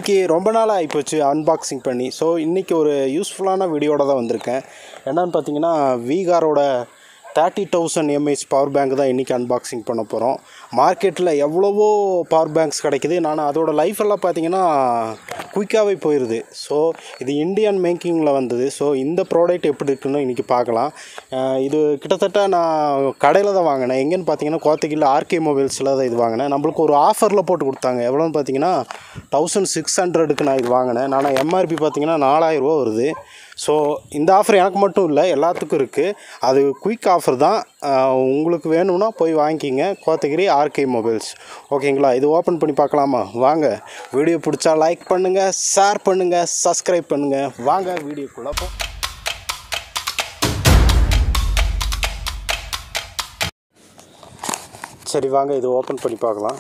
இன்றைக்கி ரொம்ப நாள் ஆகிப்போச்சு அன்பாக்சிங் பண்ணி ஸோ இன்றைக்கி ஒரு யூஸ்ஃபுல்லான வீடியோட தான் வந்திருக்கேன் என்னன்னு பார்த்தீங்கன்னா வீகாரோட thirty thousand mAh power bank தான் இன்றைக்கி அன்பாக்சிங் பண்ண போகிறோம் மார்க்கெட்டில் எவ்வளவோ பவர் பேங்க்ஸ் கிடைக்குது நான் அதோட லைஃப் எல்லாம் பார்த்தீங்கன்னா குயிக்காகவே போயிடுது ஸோ இது இந்தியன் மேக்கிங்கில் வந்தது ஸோ இந்த ப்ராடக்ட் எப்படி இருக்குன்னு இன்றைக்கி பார்க்கலாம் அஹ் இது கிட்டத்தட்ட நான் கடையில் தான் வாங்கினேன் எங்கேன்னு பார்த்தீங்கன்னா கோத்தகிரியில் ஆர்கே மொபைல்ஸில் தான் இது வாங்கினேன் நம்மளுக்கு ஒரு ஆஃபரில் போட்டு கொடுத்தாங்க எவ்வளோன்னு பார்த்தீங்கன்னா தௌசண்ட் சிக்ஸ் ஹண்ட்ரடுக்கு நான் இது வாங்கினேன் நான் எம்ஆர்பி பார்த்தீங்கன்னா நாலாயிரரூவா வருது ஸோ இந்த ஆஃபர் எனக்கு மட்டும் இல்லை எல்லாத்துக்கும் இருக்குது அது குயிக் ஆஃபர் தான் அஹ் உங்களுக்கு வேணும்னா போய் வாங்கிக்கிங்க கோத்தகிரி ஆர்கே மொபைல்ஸ் ஓகேங்களா இது ஓப்பன் பண்ணி பார்க்கலாமா வாங்க வீடியோ பிடிச்சா லைக் பண்ணுங்கள் ஷேர் பண்ணுங்கள் சப்ஸ்கிரைப் பண்ணுங்கள் வாங்க வீடியோக்குள்ளே போ சரி வாங்க இது ஓப்பன் பண்ணி பார்க்கலாம்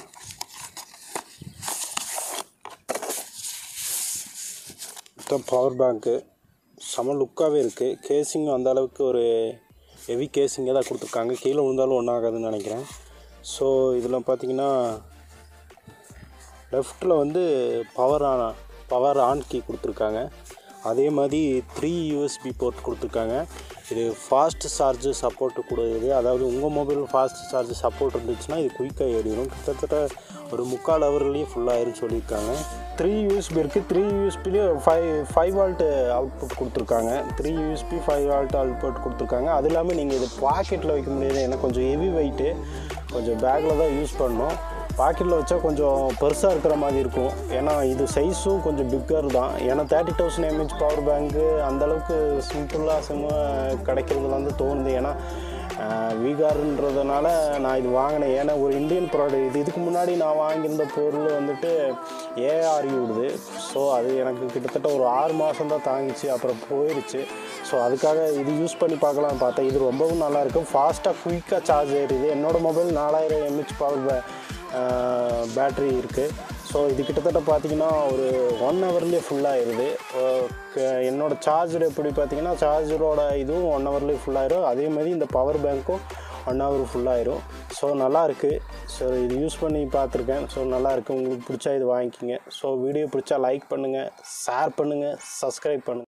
இதுதான் பவர் பேங்க்கு செம லுக்காகவே இருக்குது கேசிங் அந்த அளவுக்கு ஒரு ஹெவி கேசிங்கே தான் கொடுத்துருக்காங்க கீழே விழுந்தாலும் ஒன்றாகாதுன்னு நினைக்கிறேன் ஸோ இதில் பார்த்தீங்கன்னா லெஃப்ட்டில் வந்து power on power on key கொடுத்துருக்காங்க அதே மாதிரி த்ரீ யூஎஸ்பி போர்ட் கொடுத்துருக்காங்க இது ஃபாஸ்ட் சார்ஜ் சப்போர்ட் கூடியது அதாவது உங்கள் மொபைல் ஃபாஸ்ட் சார்ஜ் சப்போர்ட் இருந்துச்சுன்னா இது குயிக்காக ஏறிடும் கிட்டத்தட்ட ஒரு முக்கால் ஹவர்லேயே ஃபுல்லாகிருன்னு சொல்லியிருக்காங்க த்ரீ யூஎஸ்பி இருக்குது த்ரீ யூஎஸ்பிலேயே ஃபைவ் ஃபைவ் வால்ட்டு அவுட்புட் கொடுத்துருக்காங்க three USB five volt output கொடுத்துருக்காங்க அது இல்லாமல் நீங்கள் இது பாக்கெட்டில் வைக்க முடியாது ஏன்னா கொஞ்சம் ஹெவி வெயிட்டு கொஞ்சம் பேக்கில் தான் யூஸ் பண்ணணும் பாக்கெட்டில் வச்சா கொஞ்சம் பெருசாக இருக்கிற மாதிரி இருக்கும் ஏன்னா இது சைஸும் கொஞ்சம் பிக்கர் தான் ஏன்னா தேர்ட்டி தௌசண்ட் எம்ஹெச் பவர் பேங்க்கு அந்தளவுக்கு சிம்பிளாக சிம்ம கிடைக்கிறதுல வந்து தோணுது ஏன்னா வீகாருன்றதுனால நான் இது வாங்கினேன் ஏன்னா ஒரு இந்தியன் ப்ராடக்ட் இது இதுக்கு முன்னாடி நான் வாங்கியிருந்த பொருள் வந்துட்டு ஏஆர்யூ விடுது ஸோ அது எனக்கு கிட்டத்தட்ட ஒரு ஆறு மாதம் தான் தாங்கிச்சு அப்புறம் போயிடுச்சு ஸோ அதுக்காக இது யூஸ் பண்ணி பார்க்கலாம்னு பார்த்தேன் இது ரொம்பவும் நல்லாயிருக்கும் ஃபாஸ்ட்டாக குயிக்காக சார்ஜ் ஏறிது என்னோடய மொபைல் நாலாயிரம் எம்ஹெச் பவர் பே பேட்ரி இருக்குது ஸோ இது கிட்டத்தட்ட பார்த்தீங்கன்னா ஒரு ஒன் ஹவர்லேயே ஃபுல்லாகிடுது என்னோடய சார்ஜர் எப்படி பார்த்தீங்கன்னா சார்ஜரோட இதுவும் ஒன் ஹவர்லேயே ஃபுல்லாயிரும் அதே மாதிரி இந்த பவர் பேங்க்கும் ஒன் ஹவர் ஃபுல்லாயிரும் ஸோ நல்லாயிருக்கு ஸோ இது யூஸ் பண்ணி பார்த்துருக்கேன் ஸோ நல்லாயிருக்கு உங்களுக்கு பிடிச்சா இது வாங்கிக்கிங்க ஸோ வீடியோ பிடிச்சா லைக் பண்ணுங்கள் ஷேர் பண்ணுங்கள் சப்ஸ்கிரைப் பண்ணுங்கள்